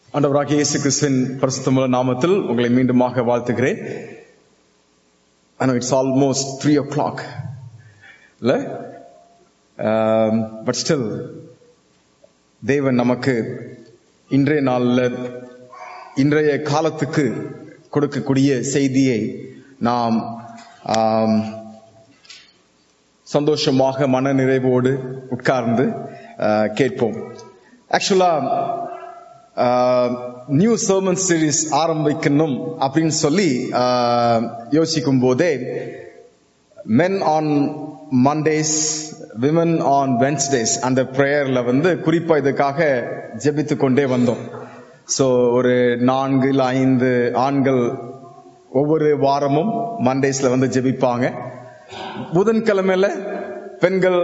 ஆண்டவராகிய இயேசு கிறிஸ்துவின் பரிசுத்தமுள்ள நாமத்தில் உங்களை மீண்டுமாக வாழ்த்துகிறேன் I know it's almost three o'clock இல்ல பட் ஸ்டில் தேவன் நமக்கு இன்றைய நாள்ல இன்றைய காலத்துக்கு கொடுக்கக்கூடிய செய்தியை நாம் ஆம், சந்தோஷமாக மன நிறைவோடு உட்கார்ந்து ஆஹ், கேட்போம் ஆக்சுவலா நியூ சர்மன் சீரிஸ் ஆரம்பிக்கணும் அப்படின்னு சொல்லி ஆஹ், யோசிக்கும் போதே men on Mondays women on Wednesdays அந்த ப்ரேயர்ல வந்து குறிப்பா இதுக்காக ஜெபித்து கொண்டே வந்தோம் சோ ஒரு நான்கு இல்ல ஐந்து ஆண்கள் ஒவ்வொரு வாரமும் மண்டேஸ்ல வந்து ஜெபிப்பாங்க புதன்கிழமையில பெண்கள்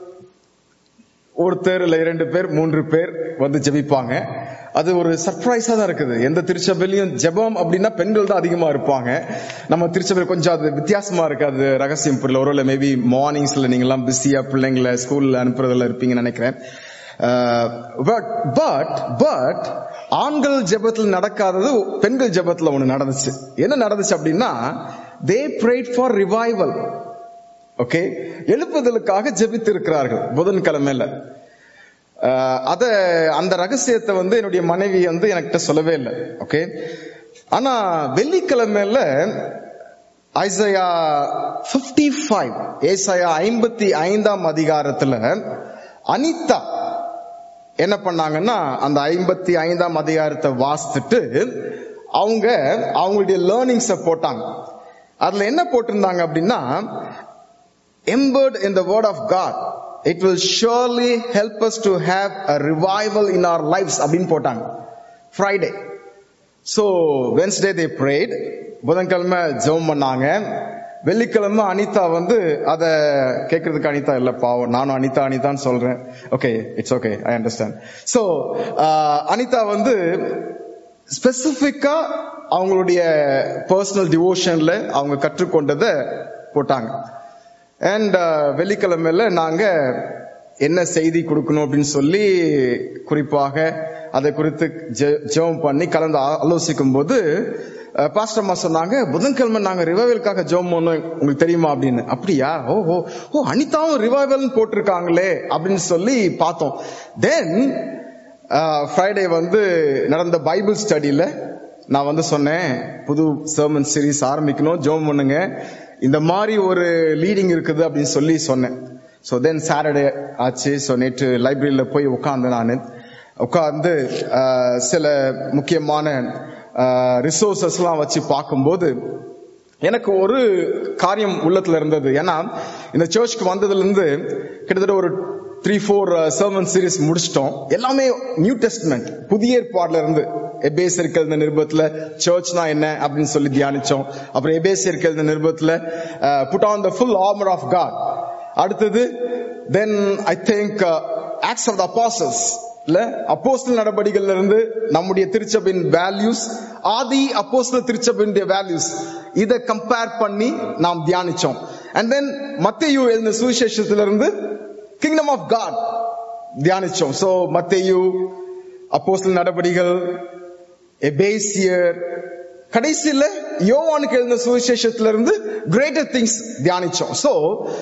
ஒருத்தர் இல்ல இரண்டு பேர் மூன்று பேர் வந்து ஜெபிப்பாங்க அது ஒரு சர்ப்ரைஸா தான் இருக்குது எந்த திருச்சபையிலையும் ஜெபம் அப்படின்னா பெண்கள் தான் அதிகமா இருப்பாங்க நம்ம திருச்சபையில் கொஞ்சம் அது வித்தியாசமா இருக்கு அது ரகசியம் புரியல ஒருவேளை மேபி மார்னிங்ஸ்ல நீங்க எல்லாம் பிஸியா பிள்ளைங்களை ஸ்கூல்ல அனுப்புறதுல இருப்பீங்கன்னு நினைக்கிறேன் பட் பட் பட் ஆண்கள் ஜெபத்தில் நடக்காதது பெண்கள் ஜெபத்துல ஒண்ணு நடந்துச்சு என்ன நடந்துச்சு அப்படின்னா they prayed for revival okay எழுப்புதலுக்காக ஜெபித்து இருக்கிறார்கள் புதன்கிழமையில அஹ், அத அந்த ரகசியத்தை வந்து என்னுடைய மனைவி வந்து எனக்கிட்ட சொல்லவே இல்லை ஓகே ஆனா வெள்ளிக்கிழமையில ஐசையா 55 ஃபைவ் ஏசாயா ஐம்பத்தி ஐந்தாம் அதிகாரத்துல அனிதா என்ன பண்ணாங்கன்னா அந்த ஐம்பத்தி ஐந்தாம் அதிகாரத்தை வாசித்துட்டு அவங்க அவங்களுடைய லேர்னிங்ஸ போட்டாங்க அதுல என்ன போட்டிருந்தாங்க அப்படின்னா embedded in the word of God. It will surely help us to have a revival in our lives அப்படின்னு போட்டாங்க Friday so Wednesday they prayed புதன்கிழமை ஜெபம் பண்ணாங்க வெள்ளிக்கிழமை அனிதா வந்து அத கேட்கறதுக்கு அனிதா இல்ல பாவம் நானும் அனிதா அனிதான்னு சொல்றேன் okay it's okay I understand so Anitha வந்து ஸ்பெசிபிக்கா அவங்களுடைய பர்சனல் டிவோஷன்ல அவங்க கற்றுக்கொண்டதை போட்டாங்க அண்ட் வெள்ளிக்கிழமையில நாங்க என்ன செய்தி கொடுக்கணும் அப்படின்னு சொல்லி குறிப்பாக அதை குறித்து ஜெ- ஜெபம் பண்ணி கலந்து ஆ- ஆலோசிக்கும் போது பாஸ்டர்மா சொன்னாங்க புதன்கிழமை நாங்க ரிவைவலுக்காக ஜெபம் பண்ணோம் உங்களுக்கு தெரியுமா அப்படின்னு அப்படியா ஓ ஓ ஓ அனிதாவும் ரிவைவல் போட்டிருக்காங்களே அப்படின்னு சொல்லி பார்த்தோம் தென் ஃப்ரைடே வந்து நடந்த பைபிள் ஸ்டடியில நான் வந்து சொன்னேன் புது சர்மன் சீரிஸ் ஆரம்பிக்கணும் ஜோம் பண்ணுங்க இந்த மாதிரி ஒரு லீடிங் இருக்குது அப்படின்னு சொல்லி சொன்னேன் ஸோ தென் சாட்டர்டே ஆச்சு ஸோ நேற்று லைப்ரரியில போய் உட்கார்ந்து நான் உட்கார்ந்து ஆஹ், சில முக்கியமான ரிசோர்சஸ்லாம் வச்சு பார்க்கும்போது எனக்கு ஒரு காரியம் உள்ளத்துல இருந்தது ஏன்னா இந்த சர்ச்சுக்கு வந்ததுல இருந்து கிட்டத்தட்ட ஒரு த்ரீ ஃபோர் சர்மன் சீரிஸ் முடிச்சிட்டோம் எல்லாமே நியூ டெஸ்ட்மெண்ட் புதிய ஏற்பாடுல இருந்து எபேஸ் இருக்கிற நிருபத்துல சர்ச்னா என்ன அப்படின்னு சொல்லி தியானிச்சோம் அப்புறம் எபேஸ் இருக்கிற நிருபத்துல put on the full armour of God அடுத்தது then I think Acts of the apostles இல்ல அப்போஸ்தல நடபடிகள்ல இருந்து நம்முடைய திருச்சபையின் வேல்யூஸ் ஆதி அப்போஸ்தல திருச்சபையினுடைய வேல்யூஸ் இத கம்பேர் பண்ணி நாம் தியானிச்சோம் அண்ட் தென் மத்தேயு எழுந்த சுவிசேஷத்துல இருந்து கிங்டம் ஆஃப் காட் தியானிச்சோம் சோ மத்தேயு அப்போஸ்தல நடபடிகள் எபேசியர் கடைசியில யோவானுக்கு எழுந்த சுவிசேஷத்துல இருந்து கிரேட்டர் திங்ஸ் தியானிச்சோம் சோ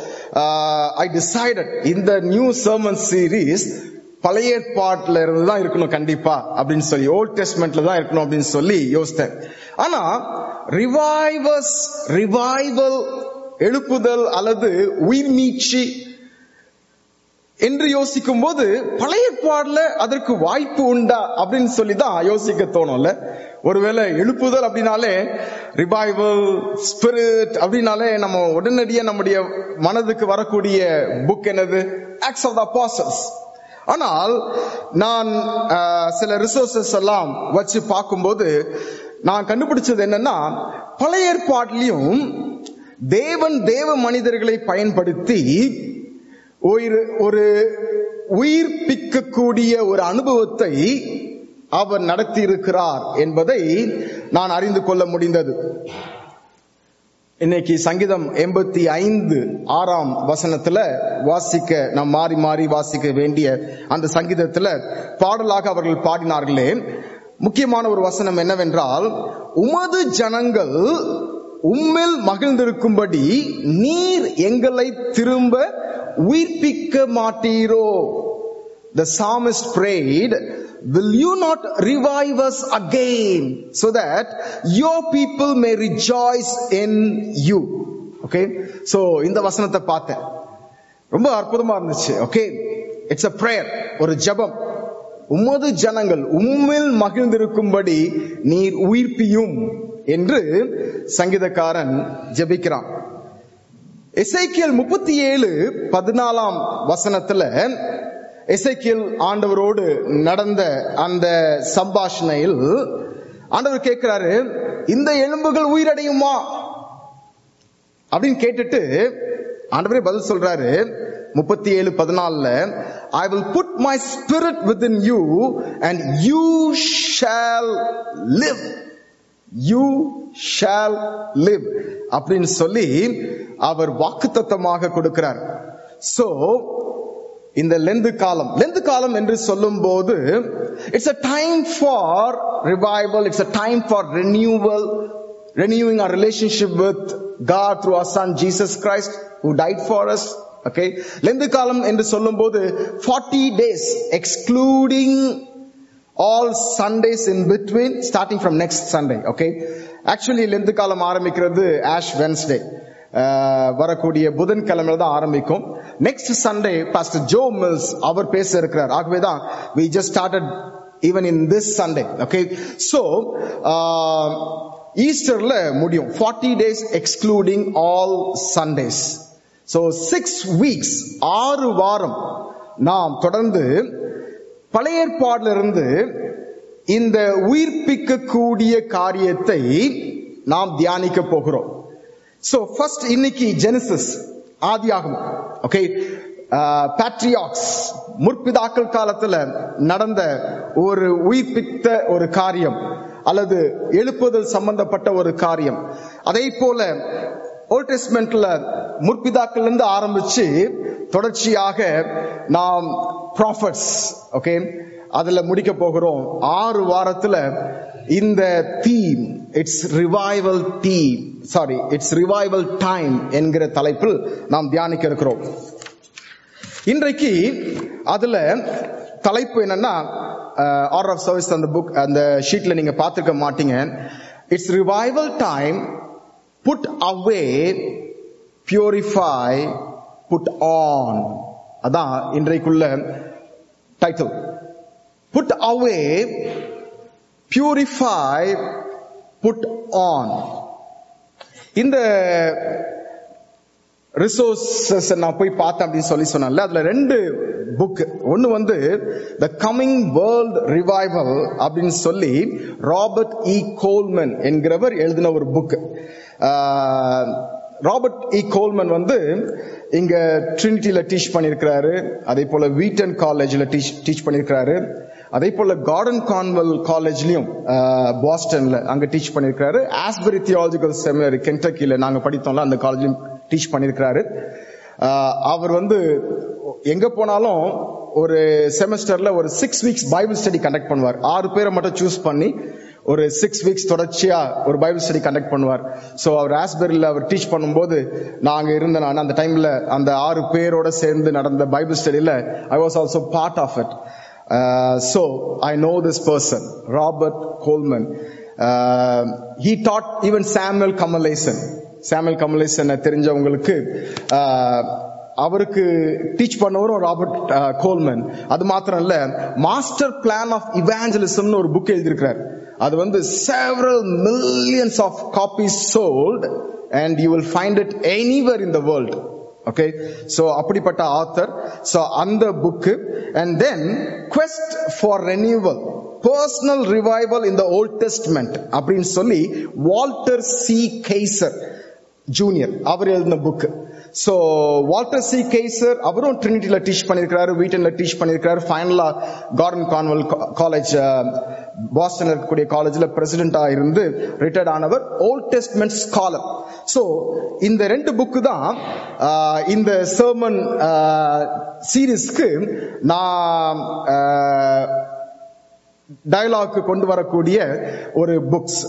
ஐ டிசைடட் இந்த நியூ சர்மன் சீரீஸ் பழைய ஏற்பாட்டுல இருந்து தான் இருக்கணும் கண்டிப்பா அப்படின்னு சொல்லி ஓல்ட் டெஸ்ட்மெண்ட்ல தான் இருக்கணும் அப்படின்னு சொல்லி யோசித்தேன் ஆனா ரிவைவஸ் ரிவைவல் எழுப்புதல் அல்லது உயிர் மீட்சி என்று யோசிக்கும் போது பழைய ஏற்பாடுல அதற்கு வாய்ப்பு உண்டா அப்படின்னு சொல்லி தான் யோசிக்க தோணும்ல ஒருவேளை எழுப்புதல் அப்படின்னாலே ரிவைவல் ஸ்பிரிட் அப்படின்னாலே நம்ம உடனடியா நம்முடைய மனதுக்கு வரக்கூடிய புக் என்னது ஆக்ஸ் ஆஃப் த apostles ஆனால் நான் ஆஹ், சில ரிசோர்சஸ் எல்லாம் வச்சு பார்க்கும்போது நான் கண்டுபிடிச்சது என்னன்னா பழைய ஏற்பாட்டிலையும் தேவன் தேவ மனிதர்களை பயன்படுத்தி ஒரு ஒரு உயிர்ப்பிக்கக்கூடிய ஒரு அனுபவத்தை அவர் நடத்தி இருக்கிறார் என்பதை நான் அறிந்து கொள்ள முடிந்தது இன்னைக்கு சங்கீதம் எண்பத்தி ஐந்து ஆறாம் வசனத்துல வாசிக்க நாம் மாறி மாறி வாசிக்க வேண்டிய அந்த சங்கீதத்துல பாடலாக அவர்கள் பாடினார்களே முக்கியமான ஒரு வசனம் என்னவென்றால் உமது ஜனங்கள் உம்மில் மகிழ்ந்திருக்கும்படி நீர் எங்களை திரும்ப உயிர்ப்பிக்க மாட்டீரோ the psalmist prayed, Will you not revive us again so that your people may rejoice in you? Okay, so இந்த வசனத்தை பார்த்தேன் ரொம்ப அற்புதமா இருந்துச்சு ஓகே இட்ஸ் a prayer ஒரு ஜெபம் உமது ஜனங்கள் உம்மில் மகிழ்ந்திருக்கும்படி நீர் உயிர்ப்பியும் என்று சங்கீதக்காரன் ஜெபிக்கிறான் எசைக்கியல் முப்பத்தி ஏழு பதினாலாம் வசனத்துல எசைக்கியல் ஆண்டவரோடு நடந்த அந்த சம்பாஷணையில் ஆண்டவர் கேட்கிறாரு இந்த எலும்புகள் உயிரடையுமா அப்படின்னு கேட்டுட்டு ஆண்டவரே பதில் சொல்றாரு முப்பத்தி ஏழு பதினாலுல I will put my spirit within you and you shall live you shall live அப்படின்னு சொல்லி அவர் வாக்குத்தத்தமாக கொடுக்கிறார் சோ இந்த லெந்து காலம் லெந்து காலம் என்று சொல்லும் போது it's a time for revival it's a time for renewal renewing our relationship with God through our son Jesus Christ who died for us okay Lent காலம் என்று சொல்லும்போது 40 days excluding all Sundays in between starting from next Sunday okay actually Lent காலம் ஆரம்பிக்கிறது Ash Wednesday வரக்கூடிய புதன்கிழமையில தான் ஆரம்பிக்கும் next Sunday pastor Joe Mills அவர் பேச இருக்கிறார் ஆகவே தான் we just started even in this Sunday okay so ஈஸ்டர்ல முடியும் forty days excluding all Sundays so six weeks ஆறு வாரம் நாம் தொடர்ந்து பழைய ஏற்பாடுல இருந்து இந்த உயிர்ப்பிக்கக்கூடிய காரியத்தை நாம் தியானிக்க போகிறோம் சோ ஃபர்ஸ்ட் இன்னைக்கு ஜெனிசிஸ் ஆதியாகமம் ஓகே பேட்ரியாக்ஸ் முற்பிதாக்கள் காலத்துல நடந்த ஒரு உயிர்ப்பித்த ஒரு காரியம் அல்லது எழுப்புதல் சம்பந்தப்பட்ட ஒரு காரியம் அதே போல ஓல்ட் டெஸ்ட்மெண்ட்ல முற்பிதாக்கள் இருந்து ஆரம்பிச்சு தொடர்ச்சியாக நாம் ப்ராஃபட்ஸ் ஓகே அதுல முடிக்க போகிறோம் ஆறு வாரத்துல இந்த theme it's revival theme sorry it's revival time என்கிற தலைப்பில் நாம் தியானிக்க இருக்கிறோம் இன்றைக்கு அதுல தலைப்பு என்னன்னா ஆர்டர் ஆஃப் சர்வீஸ் அந்த புக் அந்த ஷீட்ல நீங்க பார்த்துருக்க மாட்டீங்க it's revival time put away purify put on அதான் இன்றைக்குள்ள title put away purify put on இந்த ரிசோர்சஸ் நான் போய் பார்த்தேன் அப்படின்னு சொல்லி சொன்னேன்ல அதுல ரெண்டு புக் ஒன்னு வந்து த கமிங் வேர்ல்ட் ரிவைவல் அப்படின்னு சொல்லி ராபர்ட் இ கோல்மன் என்கிறவர் எழுதின ஒரு புக் ராபர்ட் இ கோல்மன் வந்து இங்க ட்ரினிட்டியில டீச் பண்ணியிருக்கிறாரு அதே போல வீட்டன் காலேஜ்ல டீச் டீச் பண்ணியிருக்கிறாரு அதே போல கார்டன் கான்வெல் காலேஜ்லயும் பாஸ்டன்ல அங்க டீச் பண்ணியிருக்காரு ஆஸ்பரி தியாலஜிக்கல் செமினரி கென்டக்கில நாங்க படித்தோம்ல அந்த காலேஜ்லயும் டீச் பண்ணியிருக்கிறாரு அவர் வந்து எங்க போனாலும் ஒரு செமஸ்டர்ல ஒரு six weeks Bible study conduct பண்ணுவார் ஆறு பேரை மட்டும் சூஸ் பண்ணி ஒரு சிக்ஸ் வீக்ஸ் தொடர்ச்சியா ஒரு பைபிள் ஸ்டடி கண்டக்ட் பண்ணுவார் ஸோ அவர் ஆஸ்பெரியில் அவர் டீச் பண்ணும்போது நாங்க இருந்த நான் அந்த டைம்ல அந்த ஆறு பேரோட சேர்ந்து நடந்த பைபிள் ஸ்டடியில I was also part of it so I know this person Robert Coleman he taught even Samuel Kamalesan Samuel Kamalesan தெரிஞ்சவங்களுக்கு அவருக்கு டீச் பண்ணவரும் ராபர்ட் கோல்மன் அது மாத்திரம் இல்ல மாஸ்டர் பிளான் ஆஃப் இவாஞ்சலிசம்னு ஒரு புக் எழுதியிருக்கிறார் அது வந்து several millions of copies sold and you will find it anywhere in the world okay so அப்படிப்பட்ட ஆத்தர் சோ அந்த book and then quest for renewal personal revival in the Old Testament அப்படின்னு சொல்லி Walter C Kaiser junior அவர் எழுதின book so Walter C Kaiser அவரும் ட்ரினிட்டில teach பண்ணிருக்காரு வீட்டன்ல teach பண்ணிருக்காரு ஃபைனலா கார்டன் கான்வெல் காலேஜ் பாஸ்டன் இருக்கக்கூடிய காலேஜ்ல பிரசிடென்டா இருந்து ரிட்டையர்ட் ஆனவர் ஓல்ட் டெஸ்ட்மெண்ட் ஸ்காலர் சோ இந்த ரெண்டு புக்கு தான் இந்த சர்மன் சீரீஸ்க்கு நான் டயலாக்கு கொண்டு வரக்கூடிய ஒரு books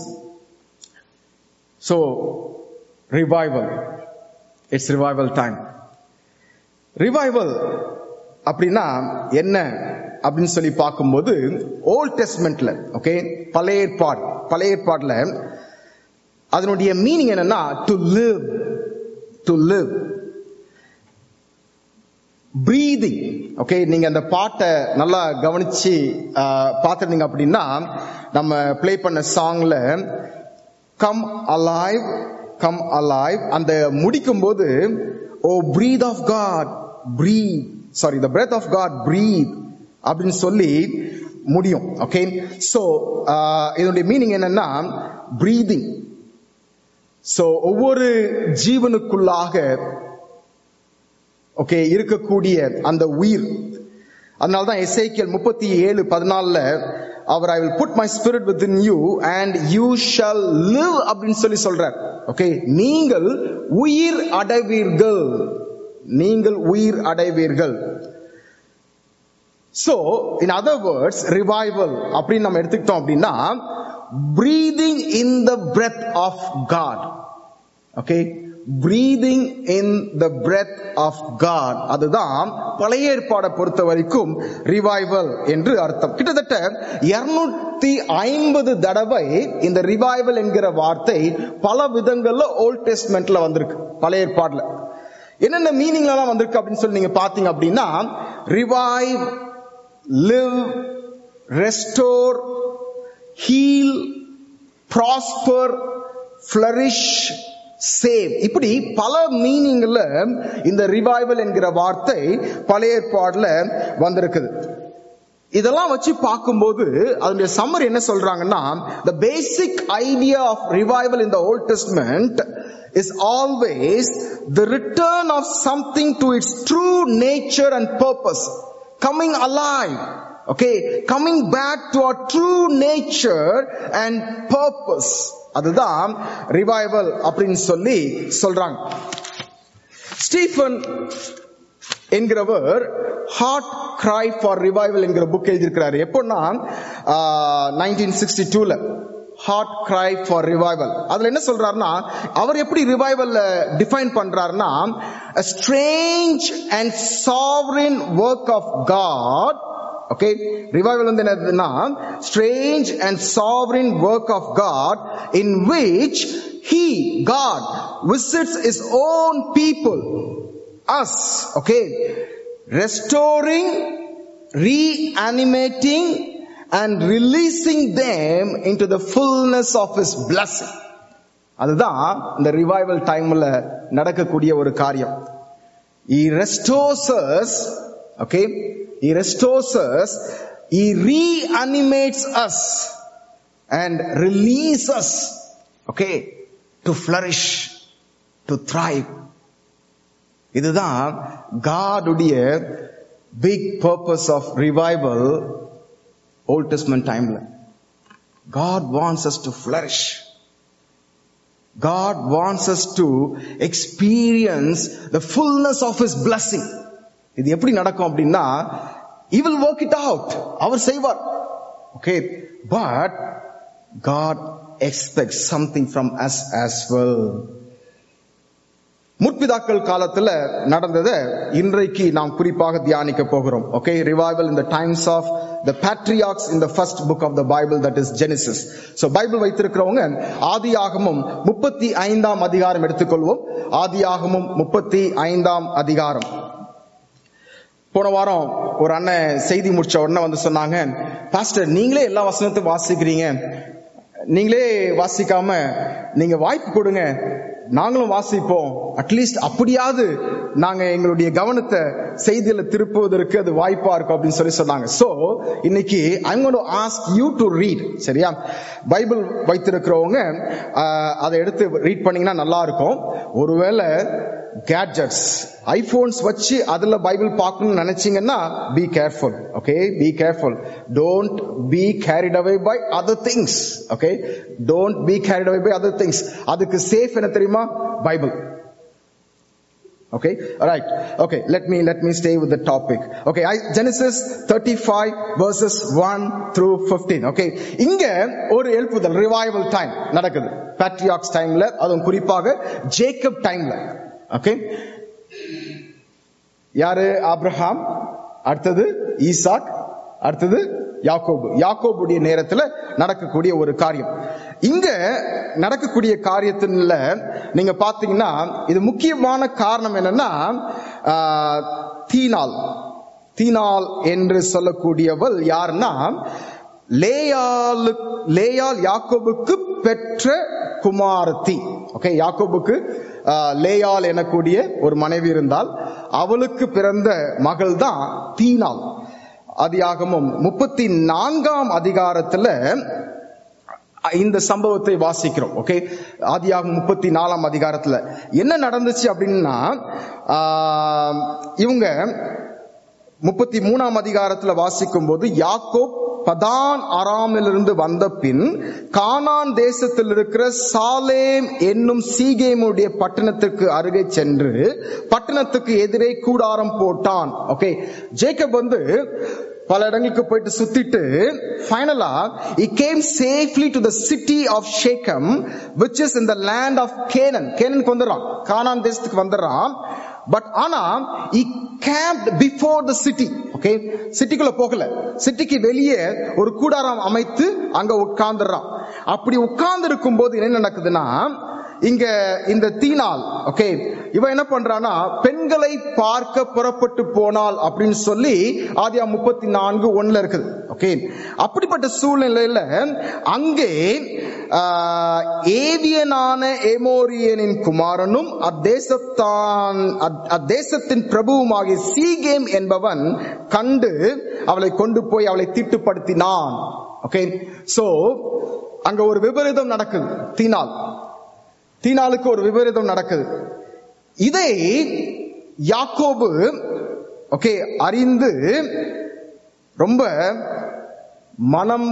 so revival it's revival time revival அப்படின்னா என்ன அப்படின்னு சொல்லி பார்க்கும்போது ஓல்ட் டெஸ்ட்மெண்ட்ல ஓகே பழைய ஏற்பாடு பழைய ஏற்பாடுல அதனுடைய மீனிங் என்னன்னா to live to live breathing okay நீங்க அந்த பாட்டை நல்லா கவனிச்சு பார்த்துருந்தீங்க அப்படின்னா நம்ம ப்ளே பண்ண சாங்ல கம் அலைவ் கம் அலைவ் அந்த முடிக்கும் போது oh breath of God breath sorry the breath of God breath அப்படின்னு சொல்லி முடியும் ஓகே சோ இதனுடைய மீனிங் என்னன்னா பிரீதிங் சோ ஒவ்வொரு ஜீவனுக்குள்ளாக ஓகே இருக்கக்கூடிய அந்த உயிர் அதனால தான் எஸ்ஐக்கியல் முப்பத்தி ஏழு பதினாலுல அவர் I will put my spirit within you and you shall live அப்படின்னு சொல்லி சொல்றார் ஓகே நீங்கள் உயிர் அடைவீர்கள் நீங்கள் உயிர் அடைவீர்கள் so in other words revival அப்படின்னு நம்ம எடுத்துக்கிட்டோம் அப்படின்னா breathing in the breath of God okay breathing in the breath of God அதுதான் பழைய ஏற்பாடை பொறுத்த வரைக்கும் ரிவைவல் என்று அர்த்தம் கிட்டத்தட்ட இருநூத்தி ஐம்பது தடவை இந்த ரிவைவல் என்கிற வார்த்தை பல விதங்கள்ல ஓல்ட் டெஸ்ட்மெண்ட்ல வந்திருக்கு பழைய ஏற்பாடுல என்னென்ன மீனிங்ல எல்லாம் வந்திருக்கு அப்படின்னு சொல்லி நீங்க பாத்தீங்க அப்படின்னா revive live restore heal prosper flourish save இப்படி பல மீனிங்ல இந்த ரிவைவல் என்கிற வார்த்தை பழைய ஏற்பாடுல வந்திருக்குது இதெல்லாம் வச்சு பார்க்கும்போது அதனுடைய சம்மர் என்ன சொல்றாங்கன்னா the basic idea of revival in the old testament is always the return of something to its true nature and purpose coming alive okay coming back to our true nature and purpose அதுதான் revival அப்படின்னு சொல்லி சொல்றாங்க Stephen என்கிறவர் heart cry for revival என்கிற book எழுதியிருக்கிறாரு எப்போன்னா nineteen sixty டூல heart cry for revival அதுல என்ன சொல்றாருன்னா அவர் எப்படி ரிவைவல் டிஃபைன் பண்றாருன்னா strange and sovereign work of God okay revival வந்து என்னதுன்னா strange and sovereign work of God in which he God visits his own people us okay restoring reanimating and releasing them into the fullness of his blessing அதுதான் இந்த revival டைம்ல நடக்கக்கூடிய ஒரு காரியம் he restores us okay he restores us he reanimates us and release us okay to flourish to thrive இதுதான் காடுடைய big purpose of revival Old Testament டைம்ல God wants us to flourish God wants us to experience the fullness of His blessing. இது எப்படி நடக்கும் அப்படின்னா He will work it out. அவர் செய்வார் okay but God expect something from us as well முற்பிதாக்கள் காலத்துல நடந்ததை இன்றைக்கு நாம் குறிப்பாக தியானிக்க போகிறோம் okay revival in the times of the patriarchs in the first book of the Bible that is Genesis so Bible வைத்திருக்கிறவங்க ஆதி ஆகமும் முப்பத்தி ஐந்தாம் அதிகாரம் எடுத்துக்கொள்வோம் ஆதி ஆகமும் முப்பத்தி ஐந்தாம் அதிகாரம் போன வாரம் ஒரு அண்ணன் செய்தி முடிச்ச உடனே வந்து சொன்னாங்க பாஸ்டர் நீங்களே எல்லா வசனத்தையும் வாசிக்கிறீங்க நீங்களே வாசிக்காம நீங்க வாய்ப்பு கொடுங்க நாங்களும் வாசிப்போம் அட்லீஸ்ட் அப்படியாவது நாங்க எங்களுடைய கவனத்தை செய்தியில திருப்புவதற்கு அது வாய்ப்பா இருக்கும் அப்படின்னு சொல்லி சொன்னாங்க சோ இன்னைக்கு I'm gonna ask you to read சரியா பைபிள் வைத்திருக்கிறவங்க ஆஹ், அதை எடுத்து ரீட் பண்ணீங்கன்னா நல்லா இருக்கும் ஒருவேளை கேட்ஜெட்ஸ் ஐபோன்ஸ் வச்சு அதுல பைபிள் பார்க்கணும்னு நினைச்சீங்கன்னா be careful okay be careful don't be carried away by other things okay don't be carried away by other things அதுக்கு சேஃப் என்ன தெரியுமா Bible Okay, all right. Okay, let me let me stay with the topic. Okay, I, Genesis 35 verses 1 through 15. Okay, இங்க ஒரு எழுப்புதல் revival time நடக்குது patriarchs டைம்ல அதுவும் குறிப்பாக ஜேக்கப் டைம்ல ஓகே யாரு ஆப்ரஹாம் அடுத்தது ஈசாக் அடுத்தது யாக்கோபு யாக்கோபுடைய நேரத்துல நடக்கக்கூடிய ஒரு காரியம் இங்க நடக்கக்கூடிய காரியத்துல நீங்க பாத்தீங்கன்னா இது முக்கியமான காரணம் என்னன்னா ஆஹ், தீனாள் தீனாள் என்று சொல்லக்கூடியவள் யாருன்னா லேயாலு லேயால் யாக்கோபுக்கு பெற்ற குமாரத்தி ஓகே யாக்கோபுக்கு ஆஹ், லேயால் எனக்கூடிய ஒரு மனைவி இருந்தால் அவளுக்கு பிறந்த மகள் தான் தீனாள் அதியாகமும் முப்பத்தி நான்காம் அதிகாரத்துல இந்த சம்பவத்தை வாசிக்கிறோம் ஓகே ஆதியாகும் முப்பத்தி நாலாம் அதிகாரத்துல என்ன நடந்துச்சு அப்படின்னா ஆஹ், இவங்க முப்பத்தி மூணாம் அதிகாரத்துல வாசிக்கும் போது யாக்கோப் பதான் அராமிலிருந்து வந்த பின் கானான் தேசத்தில் இருக்கிற சாலேம் என்னும் சீகேமுடைய பட்டணத்துக்கு அருகே சென்று பட்டணத்துக்கு எதிரே கூடாரம் போட்டான் ஓகே ஜேக்கப் வந்து பல இடங்களுக்கு போயிட்டு சுத்திட்டு ஃபைனலா he came safely to the city of Shechem which is in the land of Canaan கேனனுக்கு வந்துடுறான் கானான் தேசத்துக்கு வந்துடுறான் பட் ஆனா he camped before the city okay சிட்டிக்குள்ள போகல சிட்டிக்கு வெளியே ஒரு கூடாரம் அமைத்து அங்க உட்கார்ந்துடுறான் அப்படி உட்கார்ந்து இருக்கும் போது என்ன நடக்குதுன்னா இங்க இந்த தீனால் ஓகே இவன் என்ன பண்றானா பெண்களை பார்க்க புறப்பட்டு போனாள் அப்படின்னு சொல்லி ஆதியா முப்பத்தி நான்கு ஒண்ணுல இருக்குது ஓகே அப்படிப்பட்ட சூழ்நிலையில அங்கே ஆஹ், ஏவியனான ஏமோரியனின் குமாரனும் அத்தேசத்தான் அத்- அத்தேசத்தின் பிரபுவுமாகிய சீகேம் என்பவன் கண்டு அவளை கொண்டு போய் அவளை தீட்டுப்படுத்தினான் ஓகே சோ அங்க ஒரு விபரீதம் நடக்குது தீனால் தீனாளுக்கு ஒரு விபரீதம் நடக்குது இதை யாக்கோபு ஓகே அறிந்து ரொம்ப மனம்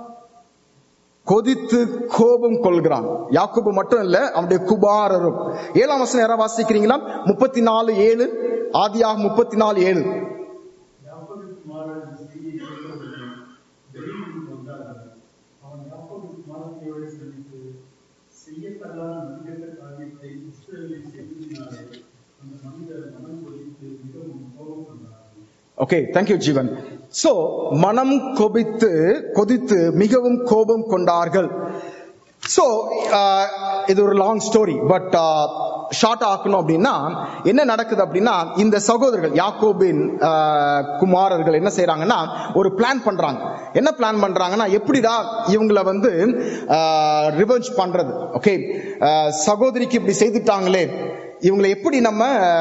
கொதித்து கோபம் கொள்கிறான் யாக்கோபு மட்டும் இல்ல அவனுடைய குபாரரும் ஏழாம் வசனம் யாரா வாசிக்கிறீங்களா முப்பத்தி நாலு ஏழு ஆதியாக முப்பத்தி நாலு ஏழு யாக்கோபு குமாரன் செய்தியை கேட்டவுடனே வெளியில் வந்தார்கள் அவன் யாக்கோபு குமாரத்தியோடு சந்தித்து செய்யத்தகாத மனிதத்த காரியத்தை இஸ்ரவேலில் செய்ததினாலே அந்த மனிதர் மனம் கொதித்து மிகவும் கோபம் கொண்டார்கள் ஓகே தேங்க்யூ ஜீவன் சோ மனம் கொபித்து கொதித்து மிகவும் கோபம் கொண்டார்கள் சோ இது ஒரு லாங் ஸ்டோரி பட் ஷார்ட் ஆக்கணும் அப்படின்னா என்ன நடக்குது அப்படின்னா இந்த சகோதரர்கள் யாக்கோபின் ஆஹ், குமாரர்கள் என்ன செய்றாங்கன்னா ஒரு பிளான் பண்றாங்க என்ன பிளான் பண்றாங்கன்னா எப்படிடா இவங்கள வந்து ரிவெஞ்ச் பண்றது ஓகே சகோதரிக்கு இப்படி செய்துட்டாங்களே இவங்களை எப்படி நம்ம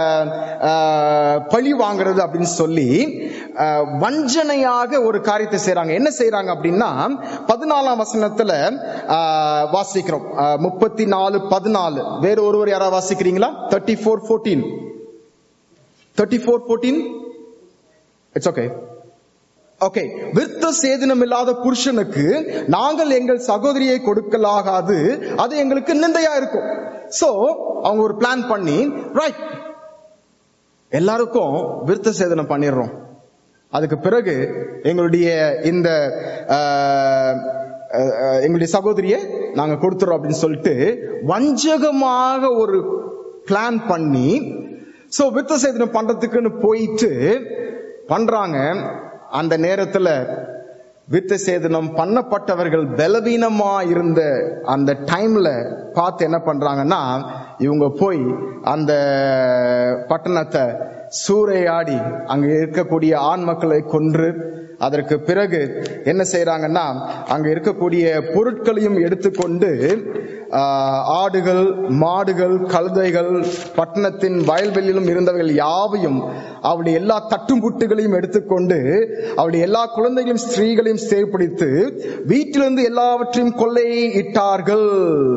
ஆஹ், பழி வாங்குறது அப்படின்னு சொல்லி ஆஹ், வஞ்சனையாக ஒரு காரியத்தை செய்றாங்க என்ன செய்றாங்க அப்படின்னா பதினாலாம் வசனத்துல ஆஹ், வாசிக்கிறோம் முப்பத்தி நாலு பதினாலு வேற ஒருவர் யாராவது வாசிக்கிறீங்களா thirty four fourteen thirty four fourteen it's okay okay விருத்த சேதனம் இல்லாத புருஷனுக்கு நாங்கள் எங்கள் சகோதரியை கொடுக்கலாகாது அது எங்களுக்கு நிந்தையா இருக்கும் சோ அவங்க ஒரு பிளான் பண்ணி ரைட் எல்லாருக்கும் விருத்த சேதனம் பண்ணிடுறோம் அதுக்கு பிறகு எங்களுடைய இந்த ஆஹ், ஆஹ், எங்களுடைய சகோதரியை நாங்க கொடுத்துறோம் அப்படின்னு சொல்லிட்டு வஞ்சகமாக ஒரு பிளான் பண்ணி சோ விருத்த சேதனம் பண்றதுக்குன்னு போயிட்டு பண்றாங்க அந்த நேரத்துல வித்த சேதனம் பண்ணப்பட்டவர்கள் பலவீனமா இருந்த அந்த டைம்ல பார்த்து என்ன பண்றாங்கன்னா இவங்க போய் அந்த பட்டணத்தை சூறையாடி அங்க இருக்கக்கூடிய ஆண் மக்களை கொன்று அதற்கு பிறகு என்ன செய்யறாங்கன்னா அங்க இருக்கக்கூடிய பொருட்களையும் எடுத்துக்கொண்டு ஆஹ், ஆடுகள் மாடுகள் கழுதைகள் பட்டணத்தின் வயல்வெளியிலும் இருந்தவர்கள் யாவையும் அவளுடைய எல்லா தட்டும் புட்டுகளையும் எடுத்துக்கொண்டு அவளுடைய எல்லா குழந்தைகளையும் ஸ்திரீகளையும் சேப்பிடித்து வீட்டிலிருந்து எல்லாவற்றையும் கொள்ளையிட்டார்கள்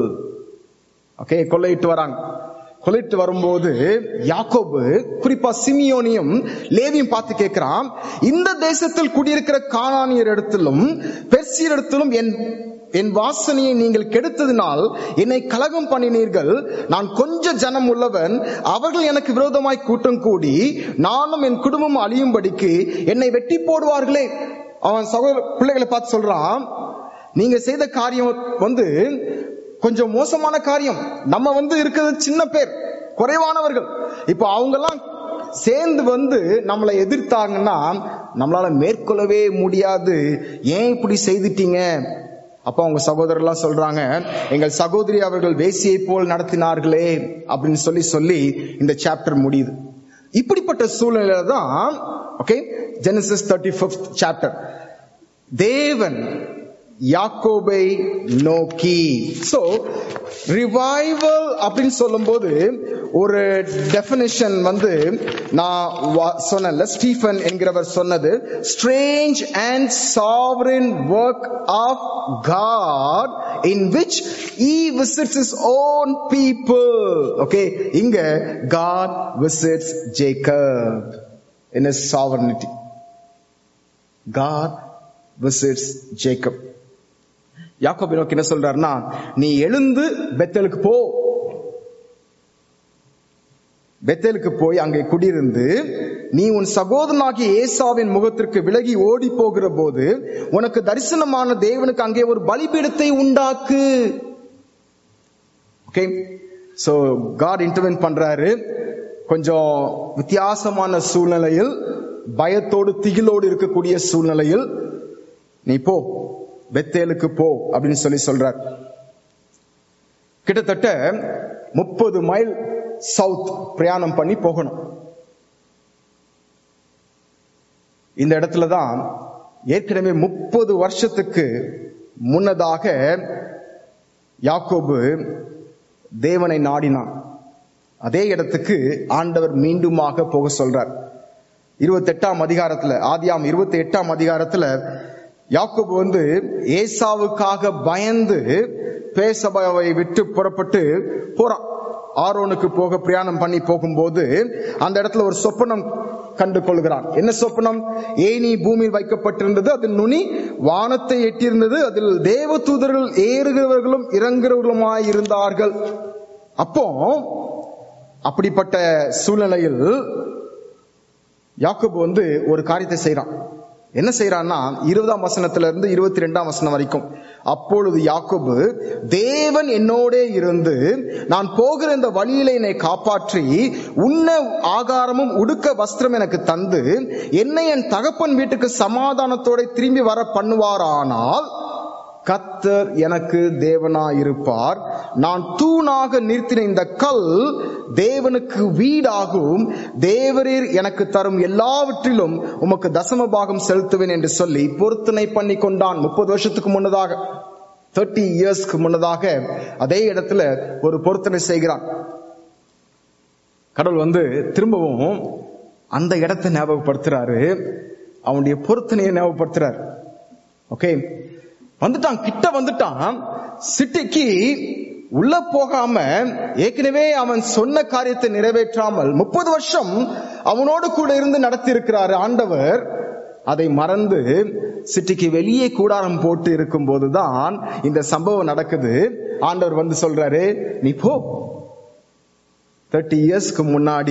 ஓகே கொள்ளையிட்டு வராங்க கொள்ளையிட்டு வரும்போது யாக்கோபு குறிப்பா சிமியோனியும் லேவியும் பார்த்து கேட்கிறான் இந்த தேசத்தில் குடியிருக்கிற கானானியர் இடத்திலும் பெர்சியர் இடத்திலும் என் என் வாசனையை நீங்கள் கெடுத்ததினால் என்னை கலகம் பண்ணினீர்கள் நான் கொஞ்ச ஜனம் உள்ளவன் அவர்கள் எனக்கு விரோதமாய் கூட்டம் கூடி நானும் என் குடும்பம் அழியும்படிக்கு என்னை வெட்டி போடுவார்களே அவன் சகோதர பிள்ளைகளை பார்த்து சொல்றான் நீங்க செய்த காரியம் வந்து கொஞ்சம் மோசமான காரியம் நம்ம வந்து இருக்கிறது சின்ன பேர் குறைவானவர்கள் இப்போ அவங்க எல்லாம் சேர்ந்து வந்து நம்மளை எதிர்த்தாங்கன்னா நம்மளால மேற்கொள்ளவே முடியாது ஏன் இப்படி செய்துட்டீங்க அப்ப அவங்க சகோதரர் எல்லாம் சொல்றாங்க எங்கள் சகோதரி அவர்கள் வேசியை போல் நடத்தினார்களே அப்படின்னு சொல்லி சொல்லி இந்த சாப்டர் முடியுது இப்படிப்பட்ட சூழ்நிலையில தான் okay Genesis thirty fifth chapter தேவன் யாக்கோபை நோக்கி சோ ரிவைவல் அப்படின்னு சொல்லும்போது ஒரு டெபினிஷன் வந்து நான் வா- சொன்னேன்ல ஸ்டீஃபன் என்கிறவர் சொன்னது strange and sovereign work of God in which he visits his own people okay இங்க God visits Jacob in his sovereignty God visits Jacob யாக்கோபை நோக்கி என்ன சொல்றாருன்னா நீ எழுந்து பெத்தேலுக்கு போ பெத்தேலுக்கு போய் அங்கே குடியிருந்து நீ உன் சகோதரனாகிய ஏசாவின் முகத்திற்கு விலகி ஓடி போகிற போது உனக்கு தரிசனமான தேவனுக்கு அங்கே ஒரு பலிபீடத்தை உண்டாக்கு ஓகே சோ காட் இன்டர்வென்ட் பண்றாரு கொஞ்சம் வித்தியாசமான சூழ்நிலையில் பயத்தோடு திகிலோடு இருக்கக்கூடிய சூழ்நிலையில் நீ போ பெத்தேலுக்கு போ அப்படின்னு சொல்லி சொல்றார் கிட்டத்தட்ட முப்பது மைல் சவுத் பிரயாணம் பண்ணி போகணும் இந்த இடத்துல தான் ஏற்கனவே முப்பது வருஷத்துக்கு முன்னதாக யாக்கோபு தேவனை நாடினான் அதே இடத்துக்கு ஆண்டவர் மீண்டுமாக போக சொல்றார் இருபத்தி எட்டாம் அதிகாரத்துல ஆதியாம் இருபத்தி எட்டாம் அதிகாரத்துல யாக்கோபு வந்து ஏசாவுக்காக பயந்து பேசபாவை விட்டு புறப்பட்டு போறான் ஆரோனுக்கு போக பிரயாணம் பண்ணி போகும்போது அந்த இடத்துல ஒரு சொப்பனம் கண்டு கொள்கிறான் என்ன சொப்பனம் ஏனி பூமியில் வைக்கப்பட்டிருந்தது அதில் நுனி வானத்தை எட்டியிருந்தது அதில் தேவ தூதர்கள் ஏறுகிறவர்களும் இறங்குறவர்களுமாய் இருந்தார்கள் அப்போ அப்படிப்பட்ட சூழ்நிலையில் யாக்கோபு வந்து ஒரு காரியத்தை செய்றான் என்ன செய்யறான்னா இருபதாம் வசனத்துல இருந்து இருபத்தி ரெண்டாம் வசனம் வரைக்கும் அப்பொழுது யாக்கோபு தேவன் என்னோடே இருந்து நான் போகிற இந்த வழியில என்னை காப்பாற்றி உண்ண ஆகாரமும் உடுக்க வஸ்திரம் எனக்கு தந்து என்னை என் தகப்பன் வீட்டுக்கு சமாதானத்தோட திரும்பி வர பண்ணுவாரானால் கத்தர் எனக்கு தேவனாயிருப்பார் நான் தூணாக நிறுத்தின இந்த கல் தேவனுக்கு வீடாகும் தேவரீர் எனக்கு தரும் எல்லாவற்றிலும் உமக்கு தசம பாகம் செலுத்துவேன் என்று சொல்லி பொருத்தனை பண்ணி கொண்டான் முப்பது வருஷத்துக்கு முன்னதாக தேர்ட்டி இயர்ஸ்க்கு முன்னதாக அதே இடத்துல ஒரு பொருத்தனை செய்கிறான் கடவுள் வந்து திரும்பவும் அந்த இடத்தை ஞாபகப்படுத்துறாரு அவனுடைய பொருத்தனையை ஞாபகப்படுத்துறாரு ஓகே வந்துட்டான் கிட்ட வந்துட்டான் சிட்டிக்கு உள்ள போகாம ஏற்கனவே அவன் சொன்ன காரியத்தை நிறைவேற்றாமல் முப்பது வருஷம் அவனோடு கூட இருந்து நடத்தி இருக்கிறாரு ஆண்டவர் அதை மறந்து சிட்டிக்கு வெளியே கூடாரம் போட்டு இருக்கும் போதுதான் இந்த சம்பவம் நடக்குது ஆண்டவர் வந்து சொல்றாரு நீ போ தேர்ட்டி இயர்ஸ்க்கு முன்னாடி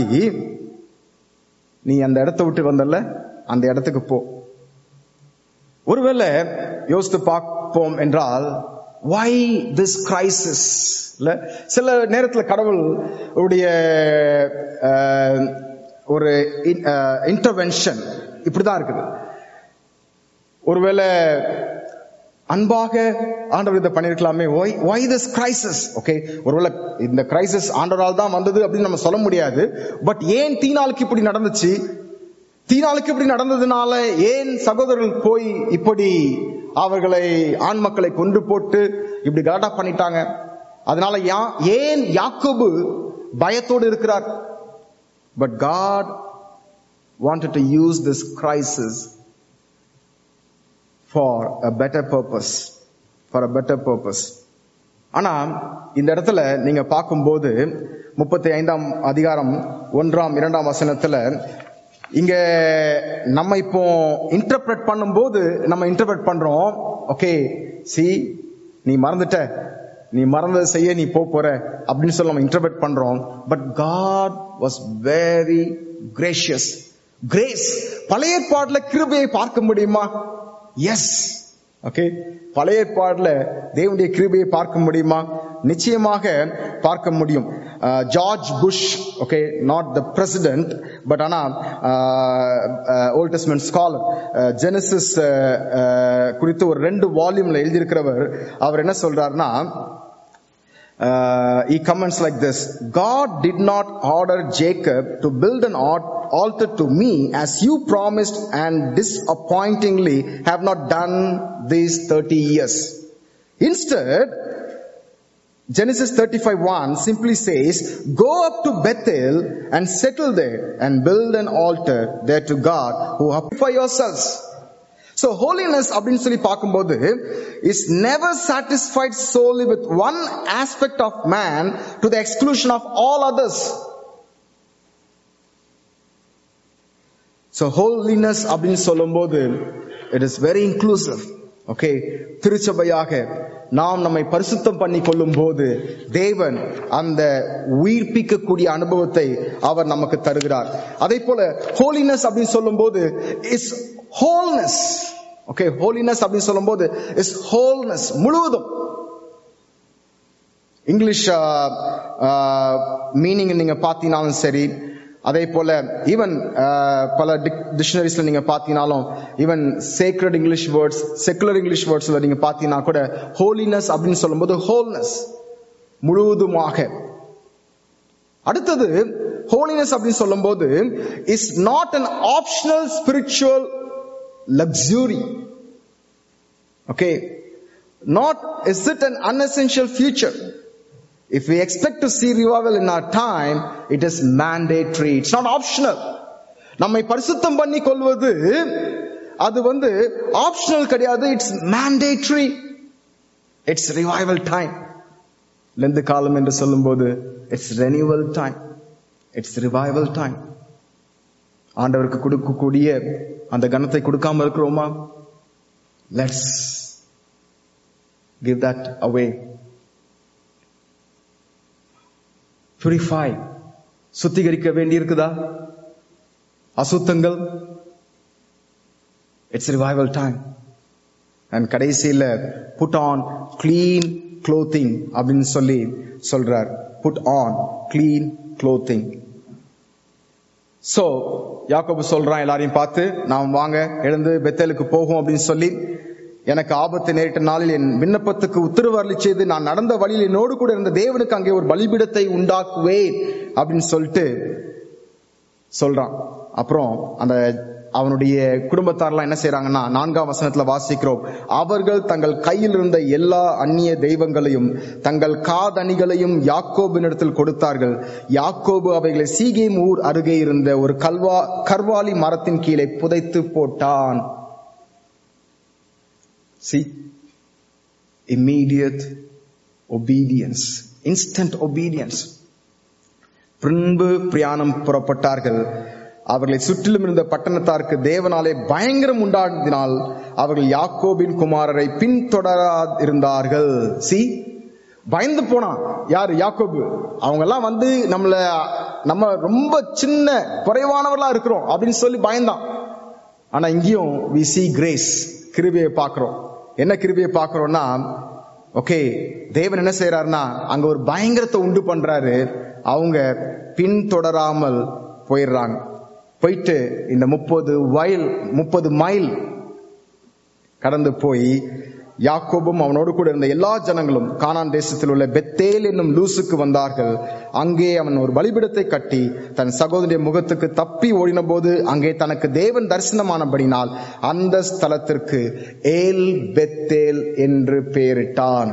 நீ அந்த இடத்த விட்டு வந்தல்ல அந்த இடத்துக்கு போ ஒருவேளை யோசித்து பார்ப்போம் என்றால் why this crisis இல்ல சில நேரத்துல கடவுள் உடைய அஹ், ஒரு இன்டர்வென்ஷன் இப்படிதான் இருக்குது ஒருவேளை அன்பாக ஆண்டவர் இதை பண்ணிருக்கலாமே why why this crisis ஓகே ஒருவேளை இந்த கிரைசிஸ் ஆண்டவரால் தான் வந்தது அப்படின்னு நம்ம சொல்ல முடியாது பட் ஏன் தீனாளுக்கு இப்படி நடந்துச்சு தீனாளுக்கு இப்படி நடந்ததுனால ஏன் சகோதரர்கள் போய் இப்படி அவர்களை ஆண் மக்களை கொண்டு போட்டு இப்படி கலாட்டா பண்ணிட்டாங்க அதனால யா- ஏன் யாக்கோபு பயத்தோடு இருக்கிறார் but God wanted to use this crisis for a better purpose for a better purpose ஆனா இந்த இடத்துல நீங்க பார்க்கும்போது முப்பத்தி ஐந்தாம் அதிகாரம் ஒன்றாம் இரண்டாம் வசனத்துல இங்க நம்ம இப்போ இன்டர்பிரட் பண்ணும்போது நம்ம இன்டர்பிரட் பண்றோம் ஓகே சி நீ மறந்துட்ட நீ மறந்ததை செய்ய நீ போக போற அப்படின்னு சொல்லி நம்ம இன்டர்பிரட் பண்றோம் but God was very gracious grace பழைய ஏற்பாடுல கிருபையை பார்க்க முடியுமா எஸ் ஓகே பழைய ஏற்பாடுல தேவனுடைய கிருபையை பார்க்க முடியுமா நிச்சயமாக பார்க்க முடியும் George Bush okay not the president but ஆனா ஓல்ட் டெஸ்ட்மென்ட் ஸ்காலர் ஜெனசிஸ் குறித்து ஒரு ரெண்டு வால்யூம்ல எழுதியிருக்கிறவர் அவர் என்ன சொல்றாருன்னா uh, he comments like this God did not order Jacob to build an alt- altar to me as you promised and disappointingly have not done these 30 years. Instead, Genesis 35 1 simply says, Go up to Bethel and settle there and build an altar there to God who for yourselves. So holiness அப்படின்னு சொல்லி பார்க்கும்போது is never satisfied solely with one aspect of man to the exclusion of all others. So holiness அப்படின்னு சொல்லும்போது it is very inclusive. Okay திருச்சபையாக நாம் நம்மை பரிசுத்தம் பண்ணி கொள்ளும் போது தேவன் அந்த உயிர்ப்பிக்கக்கூடிய அனுபவத்தை அவர் நமக்கு தருகிறார் அதே போல ஹோலினஸ் அப்படின்னு சொல்லும்போது இஸ் ஹோல்னஸ் ஓகே ஹோலினஸ் அப்படின்னு சொல்லும்போது இஸ் ஹோல்னஸ் முழுவதும் இங்கிலீஷ் மீனிங் நீங்க பார்த்தீங்கனாலும் சரி அதே போல ஈவன் பல டிக்ஷனரிஸ்ல நீங்க பார்த்தீங்கனாலும் even sacred English words secular English வேர்ட்ஸ்ல நீங்க பார்த்தீங்கன்னா கூட ஹோலினஸ் அப்படின்னு சொல்லும்போது ஹோல்னஸ் முழுவதுமாக அடுத்தது ஹோலினஸ் அப்படின்னு சொல்லும்போது is not an optional spiritual luxury. Okay. Not is it an unessential future. If we expect to see revival in our time, it is mandatory. It's not optional. நம்மை பரிசுத்தம் பண்ணி கொள்வது அது வந்து ஆப்ஷனல் கிடையாது it's mandatory it's revival time Lent காலம் என்று சொல்லும்போது it's renewal time it's revival time ஆண்டவருக்கு கொடுக்கக்கூடிய அந்த கணத்தை கொடுக்காம இருக்கிறோமா let's give that away purify சுத்திகரிக்க வேண்டி இருக்குதா அசுத்தங்கள் இட்ஸ் ரிவைவல் டைம் அண்ட் கடைசியில புட் ஆன் கிளீன் க்ளோத்திங் அப்படின்னு சொல்லி சொல்றார் put on clean clothing so யாக்கோபு சொல்றான் எல்லாரையும் பார்த்து நாம் வாங்க எழுந்து பெத்தேலுக்கு போகும் அப்படின்னு சொல்லி எனக்கு ஆபத்து நேரிட்ட நாளில் என் விண்ணப்பத்துக்கு உத்தரவு அருளி செய்து நான் நடந்த வழியில் என்னோடு கூட இருந்த தேவனுக்கு அங்கே ஒரு பலிபீடத்தை உண்டாக்குவேன் அப்படின்னு சொல்லிட்டு சொல்றான் அப்புறம் அந்த அவனுடைய குடும்பத்தாரெல்லாம் என்ன செய்யறாங்கன்னா நான்காம் வசனத்துல வாசிக்கிறோம் அவர்கள் தங்கள் கையில் இருந்த எல்லா அந்நிய தெய்வங்களையும் தங்கள் காதணிகளையும் யாக்கோபினிடத்தில் கொடுத்தார்கள் யாக்கோபு அவைகளை சீகேம் ஊர் அருகே இருந்த ஒரு கல்வா கர்வாலி மரத்தின் கீழே புதைத்து போட்டான் See, immediate obedience, instant obedience. பின்பு பிரயாணம் புறப்பட்டார்கள் அவர்களை சுற்றிலும் இருந்த பட்டணத்தாருக்கு தேவனாலே பயங்கரம் உண்டானதினால் அவர்கள் யாக்கோபின் குமாரரை பின்தொடராதிருந்தார்கள் சி பயந்து போனான் யாரு யாக்கோபு அவங்க எல்லாம் வந்து நம்மள நம்ம ரொம்ப சின்ன குறைவானவர்களா இருக்கிறோம் அப்படின்னு சொல்லி பயந்தான் ஆனா இங்கேயும் வி சி கிரேஸ் கிருபியை பார்க்கிறோம் என்ன கிருபியை பார்க்கிறோம்னா ஓகே தேவன் என்ன செய்யறாருன்னா அங்க ஒரு பயங்கரத்தை உண்டு பண்றாரு அவங்க பின்தொடராமல் போயிடுறாங்க போயிட்டு இந்த முப்பது மைல் முப்பது மைல் கடந்து போய் யாக்கோபும் அவனோடு கூட இருந்த எல்லா ஜனங்களும் கானான் தேசத்தில் உள்ள பெத்தேல் என்னும் லூசுக்கு வந்தார்கள் அங்கே அவன் ஒரு பலிபிடத்தை கட்டி தன் சகோதரிய முகத்துக்கு தப்பி ஓடின போது அங்கே தனக்கு தேவன் தரிசனமானபடினால் அந்த ஸ்தலத்திற்கு ஏல் பெத்தேல் என்று பெயரிட்டான்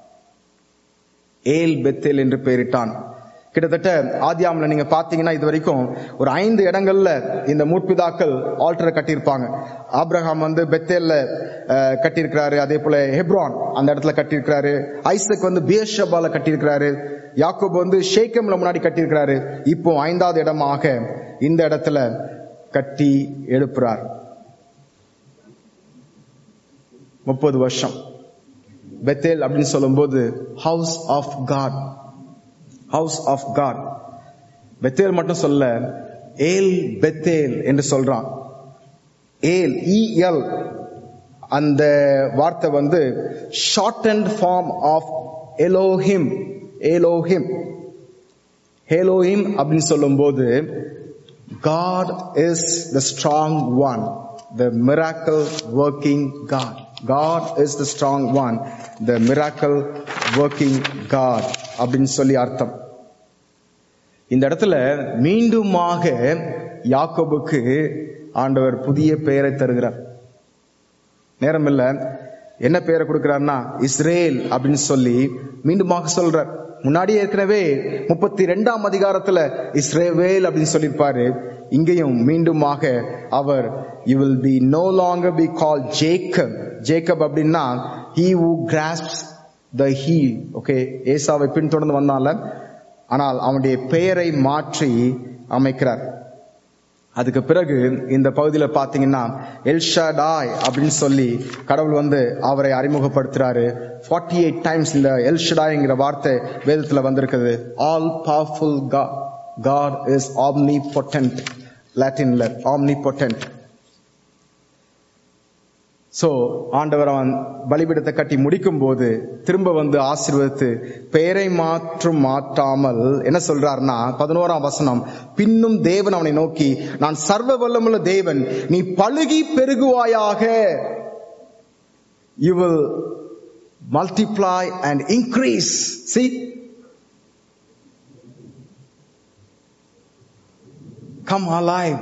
ஏல் பெத்தேல் என்று பெயரிட்டான் கிட்டத்தட்ட ஆதியாமில் நீங்க பாத்தீங்கன்னா இது வரைக்கும் ஒரு ஐந்து இடங்கள்ல இந்த மூட்பிதாக்கள் ஆல்டரை கட்டியிருப்பாங்க ஆப்ரஹாம் வந்து பெத்தேல்ல அஹ், கட்டியிருக்கிறாரு அதே போல ஹெப்ரான் அந்த இடத்துல கட்டியிருக்கிறாரு ஐசக் வந்து பியர்ஷபால கட்டியிருக்கிறாரு யாக்கோப் வந்து ஷேக்கம்ல முன்னாடி கட்டியிருக்கிறாரு இப்போ ஐந்தாவது இடமாக இந்த இடத்துல கட்டி எழுப்புறார் முப்பது வருஷம் பெத்தேல் அப்படின்னு சொல்லும்போது house of God house of God Bethel மட்டும் சொல்ல ஏல் பெத்தேல் என்று சொல்றான் ஏல் இஎல் அந்த வார்த்தை வந்து short and form of Elohim Elohim ஹேலோஹிம் அப்படின்னு சொல்லும்போது God is the strong one, the miracle working God. God is the strong one, the miracle working God அப்படின்னு சொல்லி அர்த்தம் இந்த இடத்துல மீண்டுமாக யாக்கோபுக்கு ஆண்டவர் புதிய பெயரை தருகிறார் நேரம் இல்ல என்ன பெயரை கொடுக்கிறார்னா இஸ்ரேல் அப்படின்னு சொல்லி மீண்டுமாக சொல்றார் முன்னாடி ஏற்கனவே முப்பத்தி ரெண்டாம் அதிகாரத்துல இஸ்ரேவேல் அப்படின்னு சொல்லியிருப்பாரு இங்கேயும் மீண்டுமாக அவர் you will be no longer be call Jacob Jacob அப்படின்னா he who grasp the heel okay ஏசாவை பின்தொடர்ந்து வந்தால ஆனால் அவனுடைய பெயரை மாற்றி அமைக்கிறார் அதுக்கு பிறகு இந்த பகுதியில பாத்தீங்கன்னா எல்ஷாடாய் அப்படின்னு சொல்லி கடவுள் வந்து அவரை அறிமுகப்படுத்துறாரு ஃபார்ட்டி எயிட் டைம்ஸ் இந்த எல்ஷடாய்ங்கிற வார்த்தை வேதத்துல வந்திருக்குது all powerful God is omnipotent லாட்டின்ல ஆம்னி பொட்டன்ட் சோ ஆண்டவர் அவன் பலிபீடத்தை கட்டி முடிக்கும் போது திரும்ப வந்து ஆசீர்வதித்து பெயரை மாற்றும் மாற்றாமல் என்ன சொல்றார்னா பதினோராம் வசனம் பின்னும் தேவன் அவனை நோக்கி நான் சர்வ வல்லமுள்ள தேவன் நீ பழுகி பெருகுவாயாக you will multiply and increase சி come alive.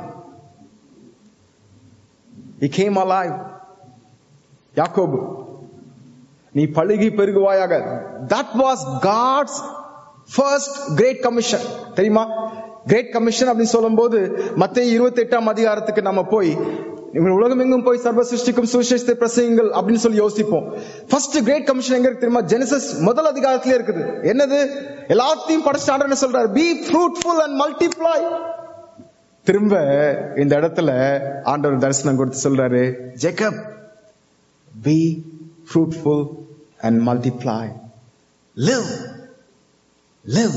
He came alive. யாக்கோபு நீ பழுகி பெருகுவாயாக that was God's first great commission தெரியுமா கிரேட் கமிஷன் அப்படின்னு சொல்லும்போது மத்திய இருபத்தி எட்டாம் அதிகாரத்துக்கு நம்ம போய் நீங்கள் உலகம் எங்கும் போய் சர்வ சிருஷ்டிக்கும் சுவிசேஷத்தை பிரசங்கிங்கள் அப்படின்னு சொல்லி யோசிப்போம் ஃபர்ஸ்ட் கிரேட் கமிஷன் எங்க இருக்கு தெரியுமா ஜெனசஸ் முதல் அதிகாரத்திலே இருக்குது என்னது எல்லாத்தையும் படிச்சு என்ன சொல்றாரு பி ஃப்ரூட்ஃபுல் அண்ட் மல்டிப்ளை திரும்ப இந்த இடத்துல ஆண்டவர் தரிசனம் கொடுத்து சொல்றாரு Jacob be fruitful and multiply live live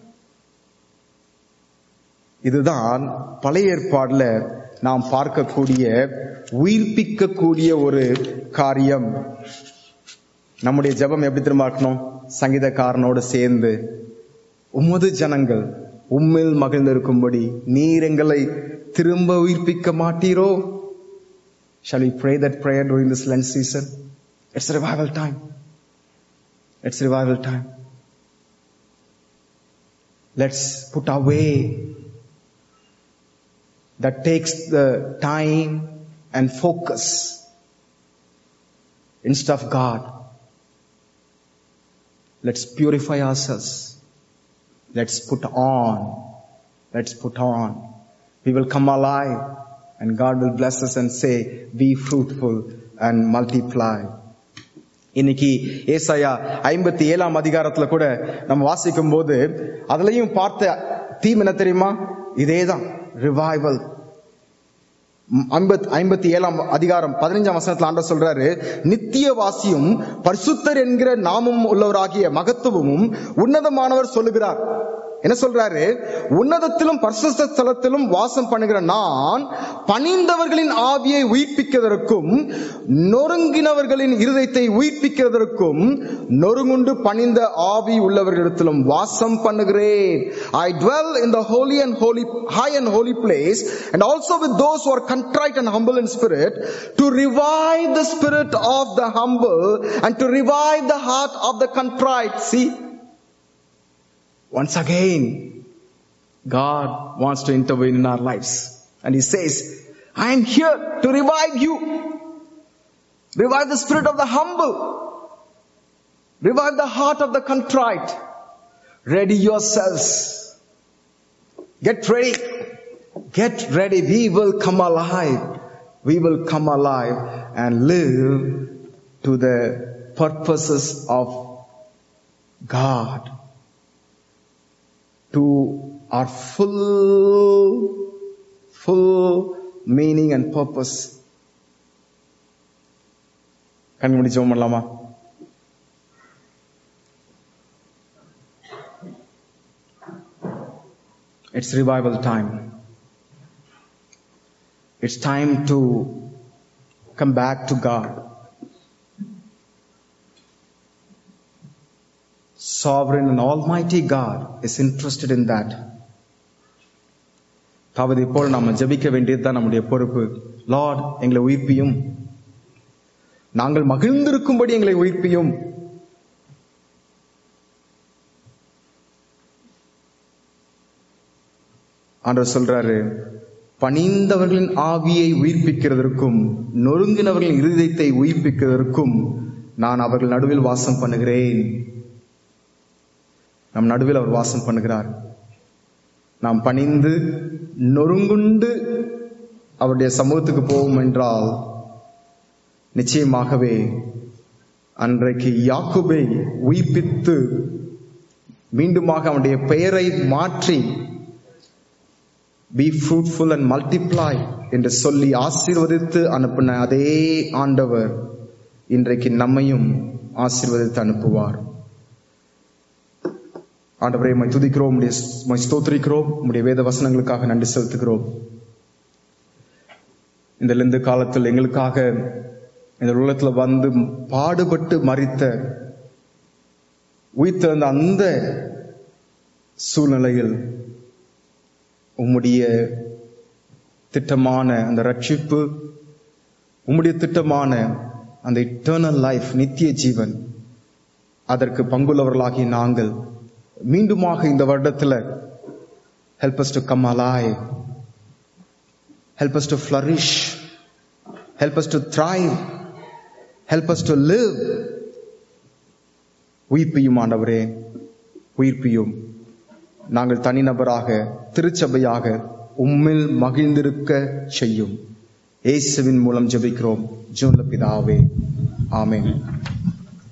இதுதான் பழைய ஏற்பாடுல நாம் பார்க்கக்கூடிய உயிர்ப்பிக்கக்கூடிய ஒரு காரியம் நம்முடைய ஜெபம் எப்படி திரும்ப இருக்கணும் சங்கீதக்காரனோடு சேர்ந்து உமது ஜனங்கள் உம்மில் மகிழ்ந்திருக்கும்படி நீர் எங்களை திரும்ப உயிர்ப்பிக்க மாட்டீரோ Shall we pray that prayer during this Lent season? It's a revival time. It's revival time. Let's put away that takes the time and focus instead of God. Let's purify ourselves. Let's put on. Let's put on. We will come alive and God will bless us and say, be fruitful and multiply. இன்னைக்கு ஏசாயா ஐம்பத்தி ஏழாம் அதிகாரத்துல கூட நம்ம வாசிக்கும் போது அதுலயும் பார்த்த தீம் என்ன தெரியுமா இதேதான் ரிவைவல் ஐம்பத் ஐம்பத்தி ஏழாம் அதிகாரம் பதினைஞ்சாம் வசனத்துல ஆண்ட சொல்றாரு நித்தியவாசியும் பரிசுத்தர் என்கிற நாமம் உள்ளவராகிய மகத்துவமும் உன்னதமானவர் சொல்லுகிறார் என்ன சொல்றாரு உன்னதத்திலும் பரிசுத்த ஸ்தலத்திலும் வாசம் பண்ணுகிற நான் பணிந்தவர்களின் ஆவியை உயிர்ப்பிக்கிறதற்கும் நொறுங்கினவர்களின் இருதயத்தை உயிர்ப்பிக்கிறதற்கும் நொறுங்குண்டு பணிந்த ஆவி உள்ளவர்களிடத்திலும் வாசம் பண்ணுகிறேன் ஐ dwell in the holy and holy high and holy place and also with those who are contrite and humble in spirit to revive the spirit of the humble and to revive the heart of the contrite see once again, God wants to intervene in our lives. And He says, I am here to revive you. Revive the spirit of the humble. Revive the heart of the contrite. Ready yourselves. Get ready. Get ready. We will come alive. We will come alive and live to the purposes of God to our full, full meaning and purpose. கண் முடிச்சு பண்ணலாமா It's revival time. It's time to come back to God. Sovereign and Almighty God is interested in that. தாவது இப்போ நாம ஜெபிக்க வேண்டியதுதான் நம்முடைய பொறுப்பு லார்ட் எங்களை உயிர்ப்பியும் நாங்கள் மகிழ்ந்திருக்கும்படி எங்களை உயிர்ப்பியும் ஆண்டவர் சொல்றாரு பணிந்தவர்களின் ஆவியை உயிர்ப்பிக்கிறதற்கும் நொறுங்கினவர்களின் இருதயத்தை உயிர்ப்பிக்கிறதற்கும் நான் அவர்கள் நடுவில் வாசம் பண்ணுகிறேன் நம் நடுவில் அவர் வாசம் பண்ணுகிறார் நாம் பணிந்து நொறுங்குண்டு அவருடைய சமூகத்துக்கு போவோம் என்றால் நிச்சயமாகவே அன்றைக்கு யாக்குபை உயிர்ப்பித்து மீண்டுமாக அவனுடைய பெயரை மாற்றி பி ஃப்ரூட்ஃபுல் அண்ட் மல்டிப்ளை என்று சொல்லி ஆசீர்வதித்து அனுப்பின அதே ஆண்டவர் இன்றைக்கு நம்மையும் ஆசீர்வதித்து அனுப்புவார் ஆண்டவரை உம்மை துதிக்கிறோம் உம்முடைய உம்மை ஸ்தோத்திரிக்கிறோம் உம்முடைய வேத வசனங்களுக்காக நன்றி செலுத்துகிறோம் இந்த லிந்து காலத்தில் எங்களுக்காக இந்த உலகத்துல வந்து பாடுபட்டு மறித்த உயிர்த்தெழுந்த அந்த சூழ்நிலையில் உம்முடைய திட்டமான அந்த ரட்சிப்பு உம்முடைய திட்டமான அந்த இட்டர்னல் லைஃப் நித்திய ஜீவன் அதற்கு பங்குள்ளவர்களாகி நாங்கள் மீண்டுமாக இந்த வருடத்துல help us to come alive help us to flourish help us to thrive help us to live உயிர்ப்பியும் ஆண்டவரே உயிர்ப்பியும் நாங்கள் தனிநபராக திருச்சபையாக உம்மில் மகிழ்ந்திருக்க செய்யும் இயேசுவின் மூலம் ஜெபிக்கிறோம் ஜூன்ல பிதாவே ஆமென்